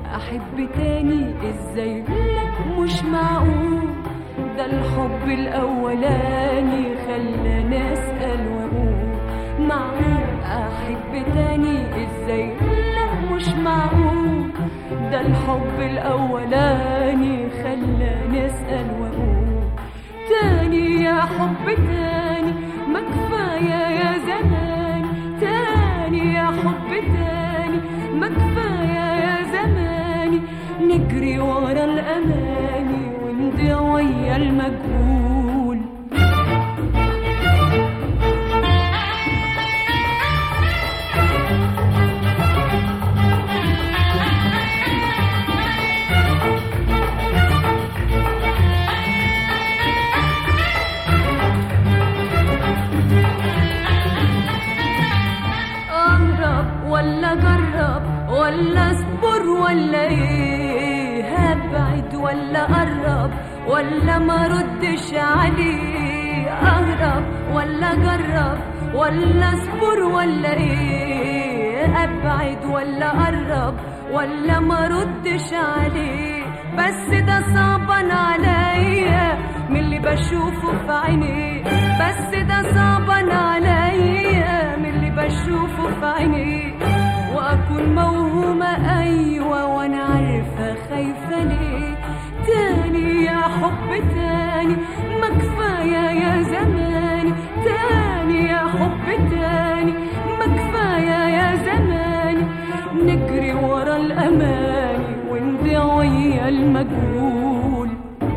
احب تاني ازاي لا مش معقول ده الحب الاولاني خلاني اسال واقول معقول احب تاني ازاي لا مش معقول ده الحب الاولاني خلاني اسال واقول تاني يا حب تاني ما كفايه يا زمان تاني يا حب تاني ما كفايه يا زماني نجري ورا الاماني ونضيع ويا المجهول اهرب ولا اجرب ولا اصبر ولا ايه هبعد ولا اقرب ولا ما ردش عليه اهرب ولا اجرب ولا اصبر ولا ايه ابعد ولا اقرب ولا ما ردش عليه بس ده صعبان عليا من اللي بشوفه في عينيه بس ده صعبان عليا من اللي بشوفه في عينيه واكون موهومه ايوه وانا عارفه خايفه ليه تاني يا حب تاني ما كفايه يا زماني تاني يا حب تاني ما كفايه يا زماني نجري ورا الاماني ونضيع ويا المجهول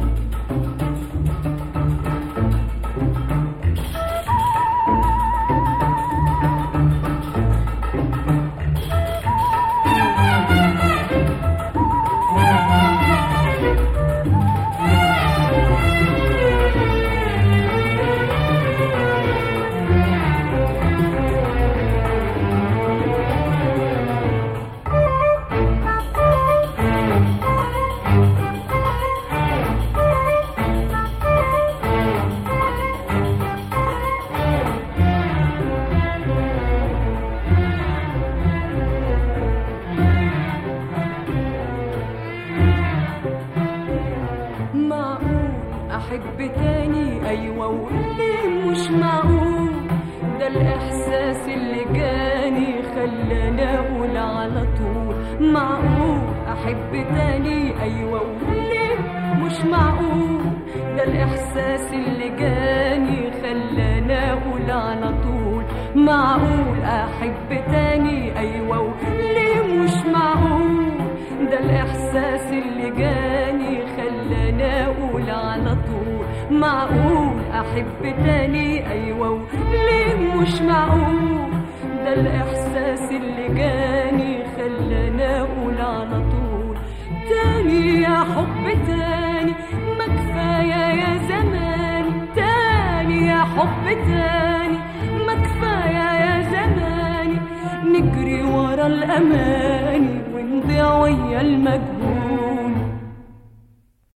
معقول احب تاني ايوه واللي مش معقول ده الاحساس اللي جاني خلاني اقول على طول معقول احب تاني ايوه واللي مش معقول ده الاحساس اللي جاني خلاني اقول على طول معقول احب تاني ايوه واللي مش معقول ده الاحساس اللي جاني خلاني اقول على طول معقول احب تاني ايوه ليه مش معقول ده الاحساس اللي جاني خلاني اقول على طول تاني يا حب تاني ما كفايه يا زماني تاني يا حب تاني ما كفايه يا زماني نجري ورا الاماني ونضيع ويا المجهول